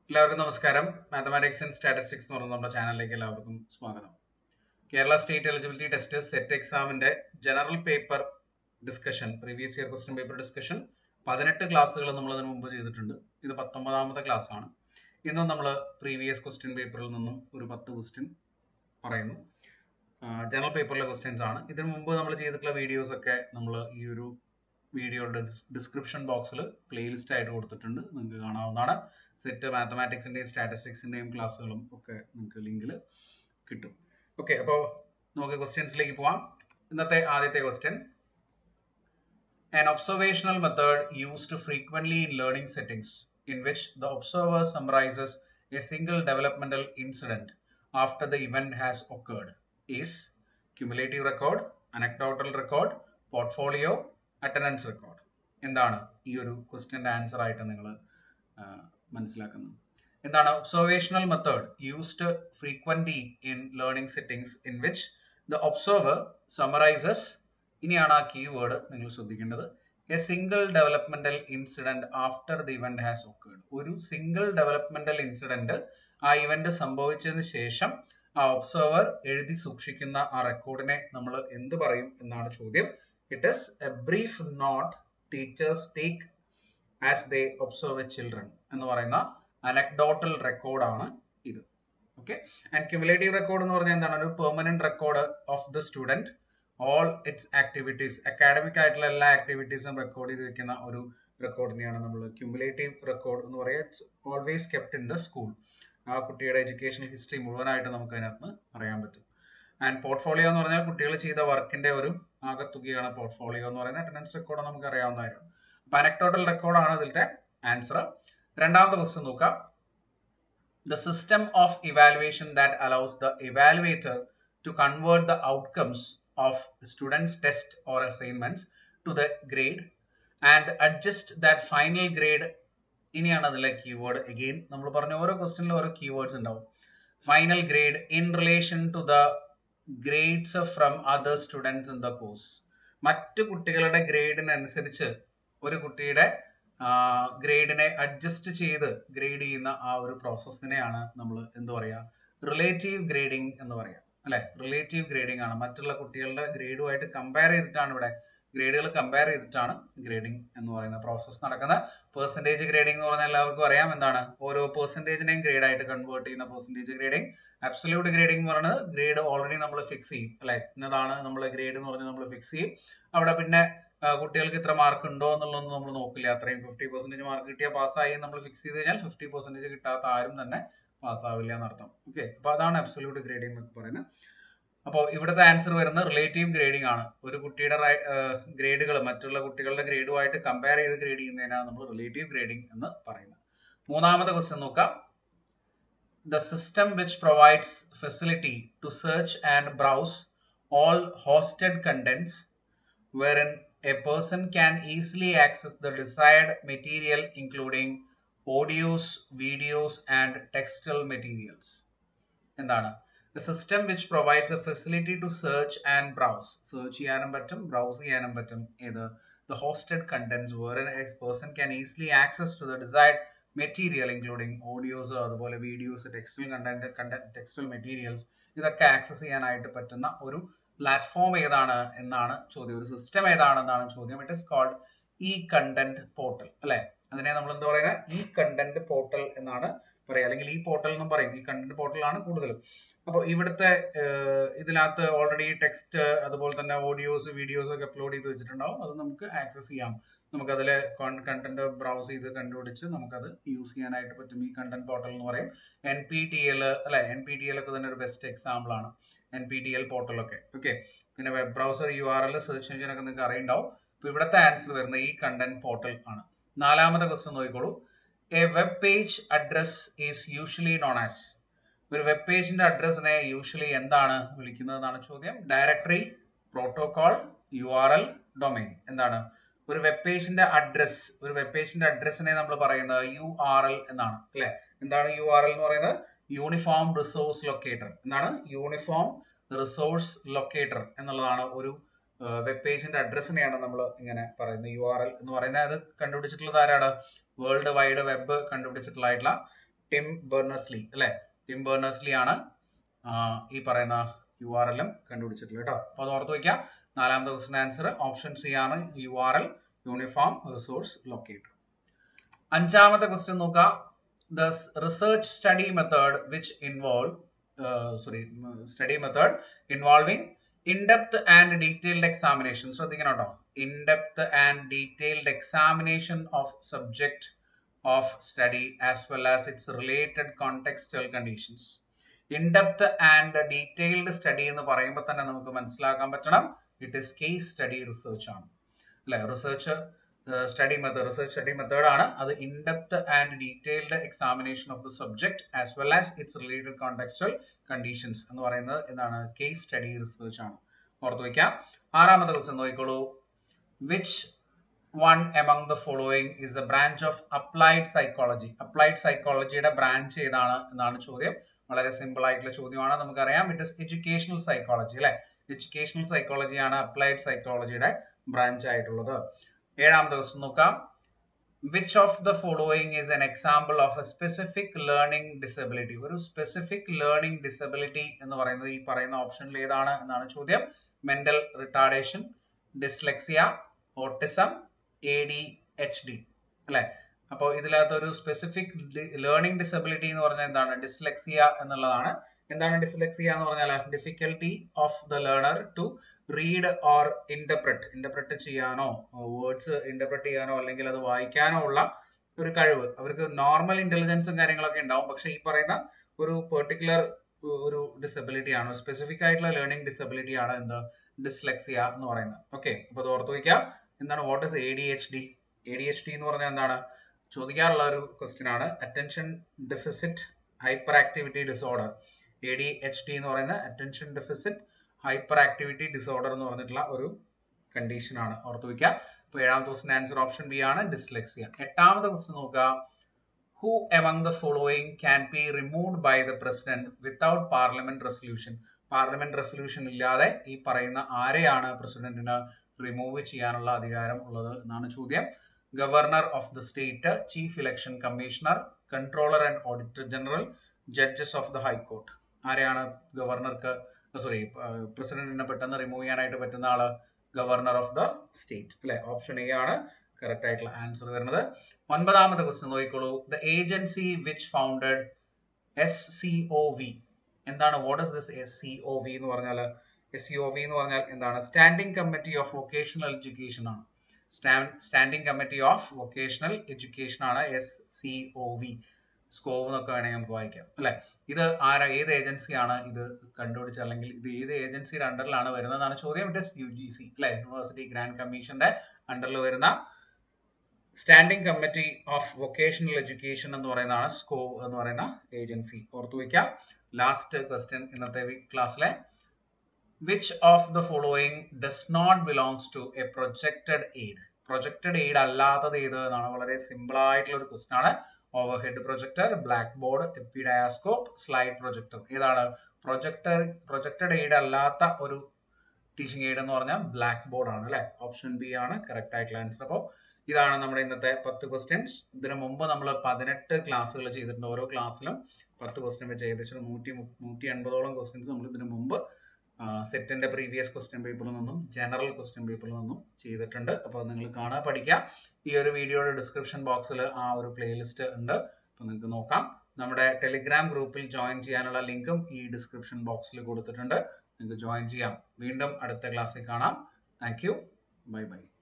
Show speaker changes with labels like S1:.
S1: എല്ലാവർക്കും നമസ്കാരം mathematics and statistics എന്ന് പറയുന്ന നമ്മുടെ ചാനലിലേക്ക് എല്ലാവർക്കും സ്വാഗതം Kerala state eligibility test set എക്സാമിന്റെ general paper discussion previous year question paper discussion പതിനെട്ട് ക്ലാസ്സുകൾ നമ്മൾ അതിന് മുമ്പ് ചെയ്തിട്ടുണ്ട് ഇത് പത്തൊമ്പതാമത്തെ ക്ലാസ് ആണ് ഇന്നും നമ്മൾ പ്രീവിയസ് ക്വസ്റ്റ്യൻ പേപ്പറിൽ നിന്നും ഒരു പത്ത് ക്വസ്റ്റ്യൻ പറയുന്നു ജനറൽ പേപ്പറിലെ ക്വസ്റ്റ്യൻസ് ആണ് ഇതിനു മുമ്പ് നമ്മൾ ചെയ്തിട്ടുള്ള വീഡിയോസ് ഒക്കെ നമ്മൾ ഈ ഒരു വീഡിയോയുടെ ഡിസ്ക്രിപ്ഷൻ ബോക്സിൽ പ്ലേലിസ്റ്റ് ആയിട്ട് കൊടുത്തിട്ടുണ്ട് നിങ്ങൾക്ക് കാണാവുന്നതാണ് സെറ്റ് മാത്തമാറ്റിക്സിൻ്റെയും സ്റ്റാറ്റിസ്റ്റിക്സിൻ്റെയും ക്ലാസ്സുകളും ഒക്കെ നിങ്ങൾക്ക് ലിങ്കിൽ കിട്ടും ഓക്കെ അപ്പോൾ നമുക്ക് ക്വസ്റ്റ്യൻസിലേക്ക് പോവാം ഇന്നത്തെ ആദ്യത്തെ question An observational method used frequently in learning settings in which the observer summarizes a single developmental incident after the event has occurred is cumulative record, anecdotal record, portfolio, attendance record. എന്താണ് ഈ ഒരു ക്വസ്റ്റ്യൻ്റെ answer ആയിട്ട് നിങ്ങൾ മനസ്സിലാക്കുന്നത് എന്താണ് observational method used frequently in learning settings in which the observer summarises ഇനിയാണ് ആ keyword നിങ്ങൾ ശ്രദ്ധിക്കേണ്ടത് a single developmental incident after the event has occurred ഒരു സിംഗിൾ ഡെവലപ്മെന്റൽ ഇൻസിഡന്റ് ആ ഇവന്റ് സംഭവിച്ചതിന് ശേഷം ആ ഒബ്സർവർ എഴുതി സൂക്ഷിക്കുന്ന ആ റെക്കോർഡിനെ നമ്മൾ എന്ത് പറയും എന്നാണ് ചോദ്യം it is a brief note teachers take as they observe a children എന്ന് പറയുന്ന അനക്ഡോട്ടൽ റെക്കോർഡാണ് ഇത് ഓക്കെ ആൻഡ് ക്യുമുലേറ്റീവ് റെക്കോർഡ് എന്ന് പറഞ്ഞാൽ എന്താണ് ഒരു permanent record of the student all its activities academic ആയിട്ടുള്ള എല്ലാ ആക്ടിവിറ്റീസും റെക്കോർഡ് ചെയ്ത് വെക്കുന്ന ഒരു റെക്കോർഡിനെയാണ് നമ്മൾ ക്യുമുലേറ്റീവ് റെക്കോർഡ് എന്ന് പറയുക it's always kept in the school ആ കുട്ടിയുടെ എഡ്യൂക്കേഷണൽ ഹിസ്റ്ററി മുഴുവനായിട്ട് നമുക്ക് അതിനകത്ത് അറിയാൻ പറ്റും ആൻഡ് പോർട്ട്ഫോളിയോ എന്ന് പറഞ്ഞാൽ കുട്ടികൾ ചെയ്ത വർക്കിന്റെ ഒരു ആകത്തുകയാണ് പോർട്ട്ഫോളിയോ എന്ന് പറയുന്നത് അറ്റൻഡൻസ് റെക്കോർഡ് നമുക്ക് അറിയാവുന്ന കാര്യമാണ് അപ്പൊ അനക്ടോട്ടൽ റെക്കോർഡാണ് ഇതിലത്തെ ആൻസർ രണ്ടാമത്തെ ക്വസ്റ്റ്യൻ നോക്കാം the system of evaluation that allows the evaluator to convert the outcomes of students test or assignments to the grade and adjust that final grade ഇനിയാണ് അതിലെ കീവേഡ് അഗെയിൻ നമ്മൾ പറഞ്ഞ ഓരോ ക്വസ്റ്റ്യനിലും ഓരോ കീവേഡ്സ് ഉണ്ടാവും final grade in relation to the grades from other students in the course മറ്റു കുട്ടികളുടെ ഗ്രേഡിനനുസരിച്ച് ഒരു കുട്ടിയുടെ ഗ്രേഡിനെ അഡ്ജസ്റ്റ് ചെയ്ത് ഗ്രേഡ് ചെയ്യുന്ന ആ ഒരു പ്രോസസ്സിനെയാണ് നമ്മൾ എന്ത് പറയുക റിലേറ്റീവ് ഗ്രേഡിംഗ് എന്ന് പറയാം അല്ലെ റിലേറ്റീവ് ഗ്രേഡിംഗ് ആണ് മറ്റുള്ള കുട്ടികളുടെ ഗ്രേഡുമായിട്ട് കമ്പയർ ചെയ്തിട്ടാണ് ഇവിടെ ഗ്രേഡുകൾ കമ്പയർ ചെയ്തിട്ടാണ് ഗ്രേഡിംഗ് എന്ന് പറയുന്ന പ്രോസസ്സ് നടക്കുന്നത് പെർസെൻറ്റേജ് ഗ്രേഡിംഗ് എന്ന് പറഞ്ഞാൽ എല്ലാവർക്കും അറിയാം എന്താണ് ഓരോ പെർസെൻറ്റേജിനെയും ഗ്രേഡായിട്ട് കൺവേർട്ട് ചെയ്യുന്ന പെർസെൻറ്റേജ് ഗ്രേഡിംഗ് അബ്സല്യൂട്ട് ഗ്രേഡിംഗ് എന്ന് പറയുന്നത് ഗ്രേഡ് ഓൾറെഡി നമ്മൾ ഫിക്സ് ചെയ്യും അല്ലെ ഇന്നതാണ് നമ്മൾ ഗ്രേഡ് എന്ന് പറഞ്ഞ് നമ്മൾ ഫിക്സ് ചെയ്യും അവിടെ പിന്നെ കുട്ടികൾക്ക് ഇത്ര മാർക്ക് ഉണ്ടോ എന്നുള്ളതൊന്നും നമ്മൾ നോക്കില്ല അത്രയും ഫിഫ്റ്റി പെർസെൻറ്റേജ് മാർക്ക് കിട്ടിയാൽ പാസ്സായി നമ്മൾ ഫിക്സ് ചെയ്ത് കഴിഞ്ഞാൽ ഫിഫ്റ്റി പെർസെൻറ്റേജ് കിട്ടാത്ത ആരും തന്നെ പാസ്സാവില്ല എന്നർത്ഥം ഓക്കെ അപ്പോൾ അതാണ് അബ്സൊല്യൂട്ട് ഗ്രേഡിംഗ് എന്നൊക്കെ പറയുന്നത് അപ്പോൾ ഇവിടുത്തെ ആൻസർ വരുന്നത് റിലേറ്റീവ് ഗ്രേഡിംഗ് ആണ് ഒരു കുട്ടിയുടെ ഗ്രേഡുകൾ മറ്റുള്ള കുട്ടികളുടെ ഗ്രേഡുമായിട്ട് കമ്പയർ ചെയ്ത് ഗ്രേഡ് ചെയ്യുന്നതിനാണ് നമ്മൾ റിലേറ്റീവ് ഗ്രേഡിംഗ് എന്ന് പറയുന്നത് മൂന്നാമത്തെ ക്വസ്റ്റ്യൻ നോക്കാം the system which provides facility to search and browse all hosted contents wherein a person can easily access the desired material including audios videos and textual materials എന്താണ് the system which provides a facility to search and browse search ചെയ്യാനും പറ്റും browse ചെയ്യാനും പറ്റും ഏത് the hosted contents where a person can easily access to the desired material including audios അതുപോലെ videos textual content content textual materials ഇതൊക്കെ access ചെയ്യാനായിട്ട് പറ്റുന്ന ഒരു പ്ലാറ്റ്ഫോം ഏതാണ് എന്നാണ് ചോദ്യം ഒരു സിസ്റ്റം ഏതാണെന്നാണ് ചോദ്യം it is called e content portal അല്ലെ അതിനെ നമ്മൾ എന്താ പറയുക ഈ കണ്ടന്റ് പോർട്ടൽ എന്നാണ് പറയുക അല്ലെങ്കിൽ ഈ പോർട്ടൽ എന്നും പറയും ഈ കണ്ടന്റ് പോർട്ടലാണ് കൂടുതലും അപ്പോൾ ഇവിടുത്തെ ഇതിനകത്ത് ഓൾറെഡി ടെക്സ്റ്റ് അതുപോലെ തന്നെ ഓഡിയോസ് വീഡിയോസ് ഒക്കെ അപ്ലോഡ് ചെയ്ത് വെച്ചിട്ടുണ്ടാവും അത് നമുക്ക് ആക്സസ് ചെയ്യാം നമുക്കതിൽ കണ്ടന്റ് ബ്രൗസ് ചെയ്ത് കണ്ടുപിടിച്ച് നമുക്കത് യൂസ് ചെയ്യാനായിട്ട് പറ്റും ഈ കണ്ടന്റ് പോർട്ടൽ എന്ന് പറയും എൻ പി ടി എൽ അല്ലെ എൻ പി ടി എൽ ഒക്കെ തന്നെ ഒരു ബെസ്റ്റ് എക്സാമ്പിൾ ആണ് എൻ പി ടി എൽ പോർട്ടലൊക്കെ ഓക്കെ പിന്നെ web browser U R L search എഞ്ചിനൊക്കെ നിങ്ങൾക്ക് അറിയുണ്ടാവും അപ്പോൾ ഇവിടുത്തെ ആൻസർ വരുന്നത് ഈ കണ്ടന്റ് പോർട്ടൽ ആണ് നാലാമത്തെ ക്വസ്റ്റ്യൻ നോക്കിക്കോളൂ a web page address is usually known as ഒരു വെബ് പേജിന്റെ അഡ്രസ്സിനെ യൂഷ്വലി എന്താണ് വിളിക്കുന്നത് എന്നാണ് ചോദ്യം directory protocol U R L domain എന്താണ് ഒരു വെബ് പേജിന്റെ അഡ്രസ് ഒരു വെബ് പേജിന്റെ അഡ്രസ്സിനെ നമ്മൾ പറയുന്നത് യു ആർ എൽ എന്നാണ് അല്ലെ എന്താണ് യു ആർ എൽ എന്ന് പറയുന്നത് യൂണിഫോം റിസോഴ്സ് ലൊക്കേറ്റർ എന്താണ് യൂണിഫോം റിസോഴ്സ് ലൊക്കേറ്റർ എന്നുള്ളതാണ് ഒരു വെബ് പേജിന്റെ അഡ്രസ്സിനെയാണ് നമ്മൾ ഇങ്ങനെ പറയുന്നത് യു ആർ എൽ എന്ന് പറയുന്നത് അത് കണ്ടുപിടിച്ചിട്ടുള്ളത് ആരാണ് വേൾഡ് വൈഡ് വെബ് കണ്ടുപിടിച്ചിട്ടുള്ളതായിട്ടുള്ള ടിം ബെർണസ്ലി അല്ലെ ടിം ബെർണസ്ലി ആണ് ആ, ഈ പറയുന്ന യു ആർ എല്ലും കണ്ടുപിടിച്ചിട്ടുള്ളത് കേട്ടോ അപ്പോൾ അത് ഓർത്ത് വയ്ക്കുക നാലാമത്തെ ക്വസ്റ്റിൻ്റെ ആൻസർ ഓപ്ഷൻ സി ആണ് U R L uniform resource locator അഞ്ചാമത്തെ ക്വസ്റ്റ്യൻ നോക്കുക the research study method which involve sorry study method involving in-depth and detailed examination ശ്രദ്ധിക്കണം കേട്ടോ in-depth and detailed examination of subject of study as well as its related contextual conditions in-depth and detailed study എന്ന് പറയുമ്പോൾ തന്നെ നമുക്ക് മനസ്സിലാക്കാൻ പറ്റണം it is case study research ആണ് അല്ലെ research study method research study method ആണ് അത് in-depth and detailed examination of the subject as well as its related contextual conditions എന്ന് പറയുന്നത് എന്താണ് കേസ് സ്റ്റഡി റിസർച്ച് ആണ് ഓർത്ത് വയ്ക്കാം ആറാമത്തെ ക്വസ്റ്റ്യൻ നോക്കിക്കോളൂ which one among the following is the branch of applied psychology applied സൈക്കോളജിയുടെ ബ്രാഞ്ച് ഏതാണ് എന്നാണ് ചോദ്യം വളരെ സിമ്പിൾ ആയിട്ടുള്ള ചോദ്യമാണ് നമുക്കറിയാം ഇറ്റ് ഇസ് എഡ്യൂക്കേഷണൽ സൈക്കോളജി അല്ലെ എഡ്യൂക്കേഷണൽ സൈക്കോളജിയാണ് അപ്ലൈഡ് സൈക്കോളജിയുടെ ബ്രാഞ്ച് ആയിട്ടുള്ളത് ഏഴാമത്തെ ക്വസ്റ്റ്യൻ നോക്കാം which of the following is an example of a specific learning disability ഒരു സ്പെസിഫിക് ലേണിംഗ് ഡിസബിലിറ്റി എന്ന് പറയുന്നത് ഈ പറയുന്ന ഓപ്ഷനിൽ ഏതാണ് എന്നാണ് ചോദ്യം mental retardation dyslexia autism A D H D അല്ലെ അപ്പോൾ ഇതിനകത്ത് ഒരു സ്പെസിഫിക് ലേണിംഗ് ഡിസബിലിറ്റി എന്ന് പറഞ്ഞാൽ എന്താണ് ഡിസ്ലെക്സിയ എന്നുള്ളതാണ് എന്താണ് ഡിസ്ലെക്സിയ എന്ന് പറഞ്ഞാൽ difficulty of the learner to read or interpret interpret ചെയ്യാനോ വേർഡ്സ് ഇന്റർപ്രറ്റ് ചെയ്യാനോ അല്ലെങ്കിൽ അത് വായിക്കാനോ ഉള്ള ഒരു കഴിവ് അവർക്ക് നോർമൽ ഇന്റലിജൻസും കാര്യങ്ങളൊക്കെ ഉണ്ടാവും പക്ഷെ ഈ പറയുന്ന ഒരു പെർട്ടിക്കുലർ ഒരു ഡിസബിലിറ്റി ആണ് സ്പെസിഫിക് ആയിട്ടുള്ള ലേണിംഗ് ഡിസബിലിറ്റി ആണ് എന്ത് ഡിസ്ലെക്സിയ എന്ന് പറയുന്നത് ഓക്കെ അപ്പോൾ അത് ഓർത്ത് വയ്ക്കുക എന്താണ് what is A D H D A D H D എന്ന് പറഞ്ഞാൽ എന്താണ് ചോദിക്കാറുള്ള ഒരു ക്വസ്റ്റ്യൻ ആണ് attention deficit hyperactivity disorder A D H D എന്ന് പറയുന്ന attention deficit hyperactivity disorder എന്ന് പറഞ്ഞിട്ടുള്ള ഒരു കണ്ടീഷൻ ആണ് ഓർത്ത് വയ്ക്കുക അപ്പോൾ ഏഴാമത്തെ ക്വസ്റ്റിന് ആൻസർ ഓപ്ഷൻ ബി ആണ് ഡിസ്ലെക്സിയ എട്ടാമത്തെ ക്വസ്റ്റ്യൻ നോക്കുക who among the following can be removed by the president without parliament resolution parliament resolution ഇല്ലാതെ ഈ പറയുന്ന ആരെയാണ് പ്രസിഡന്റിന് റിമൂവ് ചെയ്യാനുള്ള അധികാരം ഉള്ളത് എന്നാണ് ചോദ്യം governor of the state chief election commissioner controller and auditor general judges of the high court ആരെയാണ് ഗവർണർക്ക് സോറി പ്രസിഡന്റിനെ പെട്ടെന്ന് റിമൂവ് ചെയ്യാനായിട്ട് പറ്റുന്ന ആള് ഗവർണർ ഓഫ് ദ സ്റ്റേറ്റ് അല്ലെ ഓപ്ഷൻ എ ആണ് കറക്റ്റ് ആയിട്ടുള്ള ആൻസർ വരുന്നത് ഒൻപതാമത്തെ ക്വസ്റ്റ്യൻ നോക്കിക്കോളൂ the agency which founded S C O V എന്താണ് what is this S C O V എന്ന് പറഞ്ഞാൽ എസ് സി ഒ വി എന്ന് പറഞ്ഞാൽ എന്താണ് standing committee of vocational education ആണ് standing committee of vocational education ആണ് S C O V SCOV എന്നൊക്കെ വേണമെങ്കിൽ നമുക്ക് വായിക്കാം അല്ലെ ഇത് ആരാ ഏത് ഏജൻസിയാണ് ഇത് കണ്ടുപിടിച്ചത് അല്ലെങ്കിൽ ഇത് ഏത് ഏജൻസിയുടെ അണ്ടറിലാണ് വരുന്നതാണ് ചോദ്യം it is U G C അല്ലെ യൂണിവേഴ്സിറ്റി ഗ്രാൻഡ് കമ്മീഷന്റെ അണ്ടറിൽ വരുന്ന standing committee of vocational education എന്ന് പറയുന്നതാണ് സ്കോവ് എന്ന് പറയുന്ന ഏജൻസി ഓർത്തു വയ്ക്കാം ലാസ്റ്റ് ക്വസ്റ്റ്യൻ ഇന്നത്തെ ക്ലാസ്സിലെ which of the following does not belongs to a projected aid projected aid അല്ലാത്തത് ഏത് എന്നാണ് വളരെ സിമ്പിൾ ആയിട്ടുള്ള ഒരു ക്വസ്റ്റൻ ആണ് overhead projector blackboard epidiascope slide projector ഏതാണ് പ്രൊജക്ടർ പ്രൊജക്റ്റഡ് എയ്ഡ് അല്ലാത്ത ഒരു ടീച്ചിങ് എയ്ഡ് എന്ന് പറഞ്ഞാൽ ബ്ലാക്ക് ബോർഡ് ആണ് അല്ലെ ഓപ്ഷൻ ബി ആണ് കറക്റ്റ് ആയിട്ടുള്ള ആൻസർ അപ്പോൾ ഇതാണ് നമ്മുടെ ഇന്നത്തെ പത്ത് ക്വസ്റ്റ്യൻസ് ഇതിനു മുമ്പ് നമ്മൾ പതിനെട്ട് ക്ലാസ്സുകൾ ചെയ്തിട്ടുണ്ട് ഓരോ ക്ലാസ്സിലും പത്ത് ക്വസ്റ്റ്യൻ വെച്ച് ഏകദേശം നൂറ്റി നൂറ്റി എൺപതോളം ക്വസ്റ്റ്യൻസ് നമ്മൾ ഇതിനു മുമ്പ് സെറ്റിന്റെ പ്രീവിയസ് ക്വസ്റ്റ്യൻ പേപ്പറിൽ നിന്നും ജനറൽ ക്വസ്റ്റ്യൻ പേപ്പറിൽ നിന്നും ചെയ്തിട്ടുണ്ട് അപ്പോൾ നിങ്ങൾ കാണാൻ പഠിക്കുക ഈ ഒരു വീഡിയോയുടെ ഡിസ്ക്രിപ്ഷൻ ബോക്സിൽ ആ ഒരു പ്ലേലിസ്റ്റ് ഉണ്ട് അപ്പോൾ നിങ്ങൾക്ക് നോക്കാം നമ്മുടെ ടെലിഗ്രാം ഗ്രൂപ്പിൽ ജോയിൻ ചെയ്യാനുള്ള ലിങ്കും ഈ ഡിസ്ക്രിപ്ഷൻ ബോക്സിൽ കൊടുത്തിട്ടുണ്ട് നിങ്ങൾക്ക് ജോയിൻ ചെയ്യാം വീണ്ടും അടുത്ത ക്ലാസ്സിൽ കാണാം താങ്ക് യു ബൈ ബൈ